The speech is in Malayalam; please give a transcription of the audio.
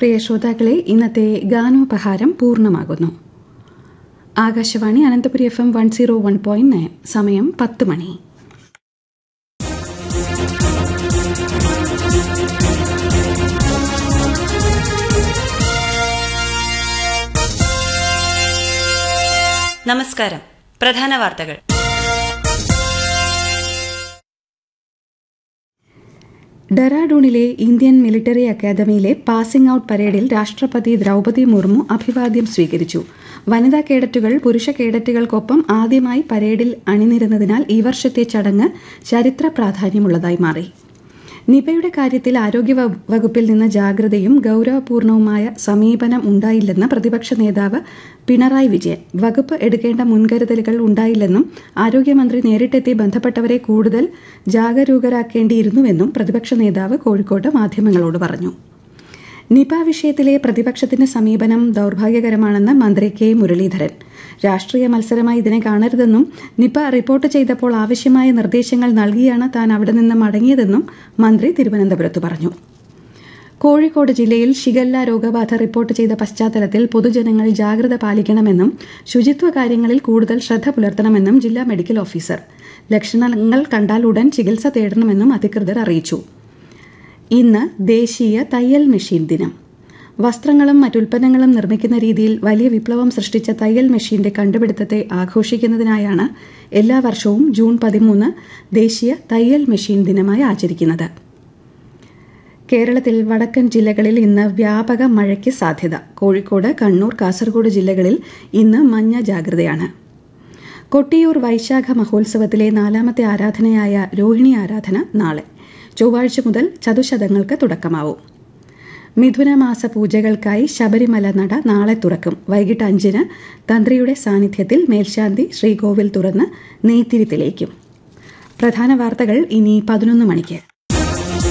പ്രിയ ശ്രോതാക്കളെ ഇന്നത്തെ ഗാനോപഹാരം പൂർണ്ണമാകുന്നു Akashvani Ananthapuri F M one zero one point nine സമയം പത്ത് മണി നമസ്കാരം പ്രധാന വാർത്തകൾ ഡെറാഡൂണിലെ ഇന്ത്യൻ മിലിറ്ററി അക്കാദമിയിലെ പാസിംഗ് ഔട്ട് പരേഡിൽ രാഷ്ട്രപതി ദ്രൗപദി മുർമു അഭിവാദ്യം സ്വീകരിച്ചു വനിതാ കേഡറ്റുകൾ പുരുഷ കേഡറ്റുകൾക്കൊപ്പം ആദ്യമായി പരേഡിൽ അണിനിരുന്നതിനാൽ ഈ വർഷത്തെ ചടങ്ങ് ചരിത്ര പ്രാധാന്യമുള്ളതായി മാറി നിപയുടെ കാര്യത്തിൽ ആരോഗ്യ വ- വകുപ്പിൽ നിന്ന് ജാഗ്രതയും ഗൌരവപൂർണവുമായ സമീപനം ഉണ്ടായില്ലെന്ന് പ്രതിപക്ഷ നേതാവ് പിണറായി വിജയൻ വകുപ്പ് എടുക്കേണ്ട മുൻകരുതലുകൾ ഉണ്ടായില്ലെന്നും ആരോഗ്യമന്ത്രി നേരിട്ടെത്തി ബന്ധപ്പെട്ടവരെ കൂടുതൽ ജാഗരൂകരാക്കേണ്ടിയിരുന്നുവെന്നും പ്രതിപക്ഷ നേതാവ് കോഴിക്കോട്ട് മാധ്യമങ്ങളോട് പറഞ്ഞു നിപ വിഷയത്തിലെ പ്രതിപക്ഷത്തിന്റെ സമീപനം ദൌർഭാഗ്യകരമാണെന്ന് മന്ത്രി കെ മുരളീധരൻ രാഷ്ട്രീയ മത്സരമായി ഇതിനെ കാണരുതെന്നും നിപ റിപ്പോർട്ട് ചെയ്തപ്പോൾ ആവശ്യമായ നിർദ്ദേശങ്ങൾ നൽകിയാണ് താൻ അവിടെ നിന്ന് മടങ്ങിയതെന്നും മന്ത്രി തിരുവനന്തപുരത്ത് പറഞ്ഞു കോഴിക്കോട് ജില്ലയിൽ ഷിഗല്ല രോഗബാധ റിപ്പോർട്ട് ചെയ്ത പശ്ചാത്തലത്തിൽ പൊതുജനങ്ങൾ ജാഗ്രത പാലിക്കണമെന്നും ശുചിത്വ കാര്യങ്ങളിൽ കൂടുതൽ ശ്രദ്ധ പുലർത്തണമെന്നും ജില്ലാ മെഡിക്കൽ ഓഫീസർ ലക്ഷണങ്ങൾ കണ്ടാൽ ഉടൻ ചികിത്സ തേടണമെന്നും അധികൃതർ അറിയിച്ചു ഇന്ന് ദേശീയ തയ്യൽ മെഷീൻ ദിനം വസ്ത്രങ്ങളും മറ്റുൽപ്പന്നങ്ങളും നിർമ്മിക്കുന്ന രീതിയിൽ വലിയ വിപ്ലവം സൃഷ്ടിച്ച തയ്യൽ മെഷീന്റെ കണ്ടുപിടുത്തത്തെ ആഘോഷിക്കുന്നതിനായാണ് എല്ലാ വർഷവും ജൂൺ പതിമൂന്ന് ദേശീയ തയ്യൽ മെഷീൻ ദിനമായി ആചരിക്കുന്നത് കേരളത്തിൽ വടക്കൻ ജില്ലകളിൽ ഇന്ന് വ്യാപക മഴയ്ക്ക് സാധ്യത കോഴിക്കോട് കണ്ണൂർ കാസർഗോഡ് ജില്ലകളിൽ ഇന്ന് മഞ്ഞ ജാഗ്രതയാണ് കൊട്ടിയൂർ വൈശാഖ മഹോത്സവത്തിലെ നാലാമത്തെ ആരാധനയായ രോഹിണി ആരാധന നാളെ ചൊവ്വാഴ്ച മുതൽ ചതുശതങ്ങൾക്ക് തുടക്കമാവും മിഥുനമാസ പൂജകൾക്കായി ശബരിമല നട നാളെ തുറക്കും വൈകിട്ട് അഞ്ചിന് തന്ത്രിയുടെ സാന്നിധ്യത്തിൽ മേൽശാന്തി ശ്രീകോവിൽ തുറന്ന് നെയ്ത്തിരി തെളിയിക്കും പ്രധാന വാർത്തകൾ ഇനി പതിനൊന്ന് മണിക്ക്